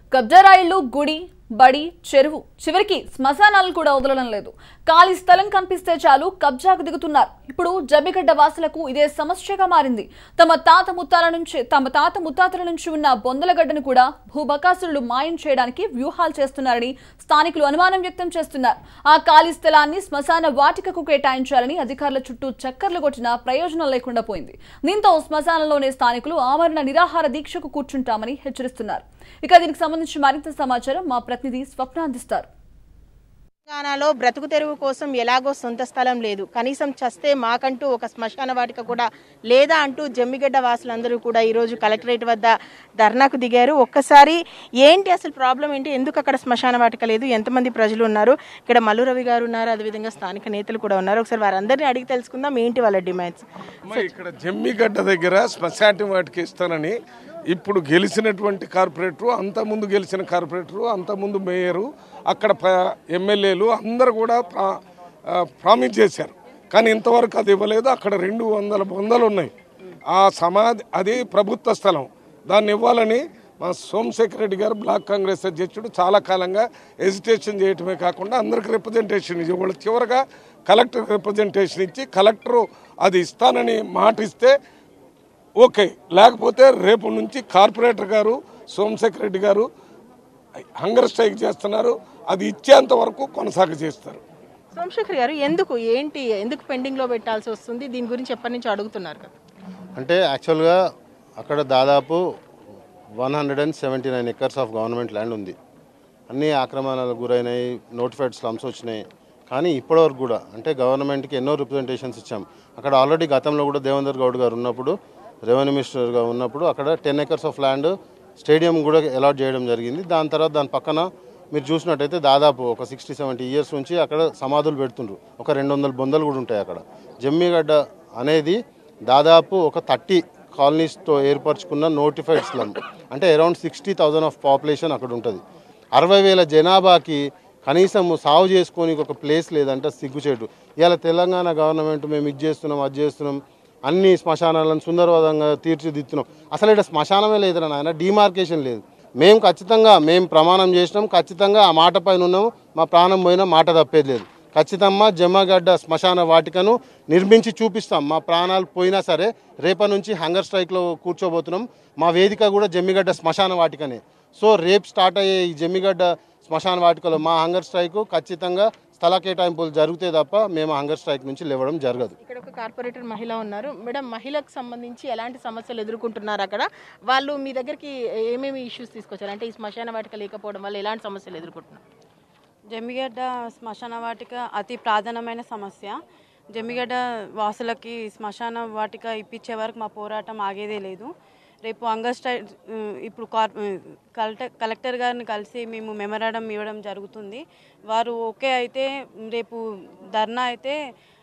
కబ్జారాయిళ్లు గుడి బడి చెరువు చివరికి శ్మశానాలు కూడా వదలడం లేదు ఖాళీ స్థలం కనిపిస్తే చాలు కబ్జాకు దిగుతున్నారు ఇప్పుడు జమ్మిగడ్డ వాసులకు ఇదే సమస్యగా మారింది తమ తాత ముత్తాల నుంచి తమ తాత ముత్తాతల నుంచి ఉన్న బొందలగడ్డను కూడా భూబకాసురులు మాయం చేయడానికి వ్యూహాలు చేస్తున్నారని స్థానికులు అనుమానం వ్యక్తం చేస్తున్నారు ఆ ఖాళీ స్థలాన్ని శ్మశాన వాటికకు కేటాయించాలని అధికారుల చుట్టూ చక్కర్లు కొట్టినా ప్రయోజనం లేకుండా పోయింది దీంతో శ్మశానంలోనే స్థానికులు ఆమరణ నిరాహార దీక్షకు కూర్చుంటామని హెచ్చరిస్తున్నారు ఇక దీనికి సంబంధించి మరింత సమాచారం మా ప్రతినిధి స్వప్న అందిస్తారు తెలంగాణలో బ్రతుకు తెరువు కోసం ఎలాగో సొంత స్థలం లేదు కనీసం చస్తే మాకంటూ ఒక శ్మశాన వాటిక కూడా లేదా అంటూ జమ్మిగడ్డ వాసులందరూ కూడా ఈరోజు కలెక్టరేట్ వద్ద ధర్నాకు దిగారు ఒక్కసారి ఏంటి అసలు ప్రాబ్లం ఏంటి ఎందుకు అక్కడ శ్మశాన వాటిక లేదు ఎంతమంది ప్రజలు ఉన్నారు ఇక్కడ మల్లు రవి గారు ఉన్నారు అదేవిధంగా స్థానిక నేతలు కూడా ఉన్నారు ఒకసారి వారందరినీ అడిగి తెలుసుకుందాం ఏంటి వాళ్ళ డిమాండ్స్ అమ్మ, ఇక్కడ జమ్మిగడ్డ దగ్గర శ్మశాటి వాటికి ఇస్తానని ఇప్పుడు గెలిచినటువంటి కార్పొరేటరు అంతకుముందు గెలిచిన కార్పొరేటరు అంతకుముందు మేయరు అక్కడ ప- ఎమ్మెల్యేలు అందరూ కూడా ప్రా- ఆ, ప్రామిస్ చేశారు కానీ ఇంతవరకు అది ఇవ్వలేదు అక్కడ రెండు వందల బొందలు ఉన్నాయి ఆ సమాధి అది ప్రభుత్వ స్థలం దాన్ని ఇవ్వాలని మా సోమశేఖర్ రెడ్డి గారు బ్లాక్ కాంగ్రెస్ అధ్యక్షుడు చాలా కాలంగా ఎజిటేషన్ చేయటమే కాకుండా అందరికి రిప్రజెంటేషన్ ఇచ్చి వాళ్ళు చివరగా కలెక్టర్ రిప్రజెంటేషన్ ఇచ్చి కలెక్టరు అది ఇస్తానని మాట ఇస్తే ఓకే లేకపోతే రేపు నుంచి కార్పొరేటర్ గారు సోమశేఖర్ రెడ్డి గారు హంగర్ స్ట్రైక్ చేస్తున్నారు అది ఇచ్చేంత వరకు కొనసాగ చేస్తారు సోమశేఖర్ గారు ఎందుకు ఏంటి ఎందుకు పెండింగ్ లో పెట్టాల్సి వస్తుంది దీని గురించి ఎప్పటి నుంచి అడుగుతున్నారు కదా అంటే యాక్చువల్గా అక్కడ దాదాపు one hundred and seventy nine acres of government land ఉంది అన్ని ఆక్రమణలకు గురైనాయి నోటిఫైడ్ స్లమ్స్ వచ్చినాయి కానీ ఇప్పటివరకు కూడా అంటే గవర్నమెంట్కి ఎన్నో రిప్రజెంటేషన్స్ ఇచ్చాం అక్కడ ఆల్రెడీ గతంలో కూడా దేవేందర్ గౌడ్ గారు ఉన్నప్పుడు రెవెన్యూ మినిస్టర్గా ఉన్నప్పుడు అక్కడ ten acres of land stadium కూడా అలాట్ చేయడం జరిగింది దాని తర్వాత దాని పక్కన మీరు చూసినట్టయితే దాదాపు ఒక సిక్స్టీ సెవెంటీ ఇయర్స్ నుంచి అక్కడ సమాధులు పెడుతుండ్రు ఒక రెండు వందల బొందలు కూడా ఉంటాయి అక్కడ జమ్మిగడ్డ అనేది దాదాపు ఒక థర్టీ కాలనీస్తో ఏర్పరచుకున్న నోటిఫైడ్ స్లమ్ అంటే around sixty thousand of population అక్కడ ఉంటుంది అరవై వేల జనాభాకి కనీసం సాగు చేసుకొని ఒక ప్లేస్ లేదంటే సిగ్గుచేటు ఇవాళ తెలంగాణ గవర్నమెంట్ మేము ఇది చేస్తున్నాం అది చేస్తున్నాం అన్ని శ్మశానాలను సుందరవాదంగా తీర్చిదిద్దుతున్నాం అసలు ఇక్కడ శ్మశానమే లేదురా నాయన డిమార్కేషన్ లేదు మేము ఖచ్చితంగా మేము ప్రమాణం చేసినాం ఖచ్చితంగా ఆ మాట పైన ఉన్నాము మా ప్రాణం పోయినా మాట తప్పేది లేదు ఖచ్చితంగా జమ్మగడ్డ శ్మశాన వాటికను నిర్మించి చూపిస్తాం మా ప్రాణాలు పోయినా సరే రేపటి నుంచి హంగర్ స్ట్రైక్లో కూర్చోబోతున్నాం మా వేదిక కూడా జమ్మిగడ్డ శ్మశాన వాటికనే సో రేపు స్టార్ట్ అయ్యే ఈ జమ్మిగడ్డ శ్మశాన వాటికలో మా హంగర్ స్ట్రైక్ ఖచ్చితంగా స్థల కేటాయింపులు జరిగితే తప్ప మేము హంగర్ స్ట్రైక్ నుంచి లేవడం జరగదు ఇక్కడ ఒక కార్పొరేటర్ మహిళ ఉన్నారు మేడం మహిళకు సంబంధించి ఎలాంటి సమస్యలు ఎదుర్కొంటున్నారు అక్కడ వాళ్ళు మీ దగ్గరికి ఏమేమి ఇష్యూస్ తీసుకొచ్చారు అంటే ఈ శ్మశాన వాటిక లేకపోవడం వల్ల ఎలాంటి సమస్యలు ఎదుర్కొంటున్నారు జమ్మిగడ్డ శ్మశాన వాటిక అతి ప్రాధాన్యమైన సమస్య జమ్మిగడ్డ వాసులకి శ్మశాన వాటిక ఇప్పించే వరకు మా పోరాటం ఆగేదే లేదు రేపు అంగస్టై ఇప్పుడు కార్ కలెక్టర్ కలెక్టర్ గారిని కలిసి మేము మెమరాండం ఇవ్వడం జరుగుతుంది వారు ఓకే అయితే రేపు ధర్నా అయితే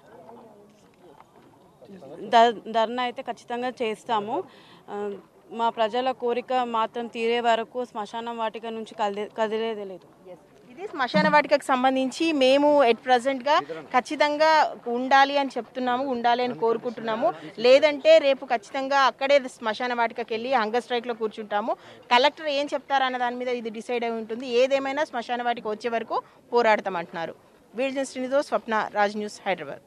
ధ- ధర్నా అయితే ఖచ్చితంగా చేస్తాము ఆ, మా ప్రజల కోరిక మాత్రం తీరే వరకు శ్మశానం వాటిక నుంచి కదిలే కదిలేదే లేదు ఇది శ్మశాన వాటికకు సంబంధించి మేము ఎట్ ప్రజెంట్గా ఖచ్చితంగా ఉండాలి అని చెప్తున్నాము ఉండాలి అని కోరుకుంటున్నాము లేదంటే రేపు ఖచ్చితంగా అక్కడే శ్మశాన వాటికకి వెళ్ళి హంగర్ స్ట్రైక్లో కూర్చుంటాము కలెక్టర్ ఏం చెప్తారన్న దాని మీద ఇది డిసైడ్ అయి ఉంటుంది ఏదేమైనా శ్మశాన వాటికి వచ్చే వరకు పోరాడతామంటున్నారు వీడియో శ్రీనితో స్వప్న రాజ్ న్యూస్ హైదరాబాద్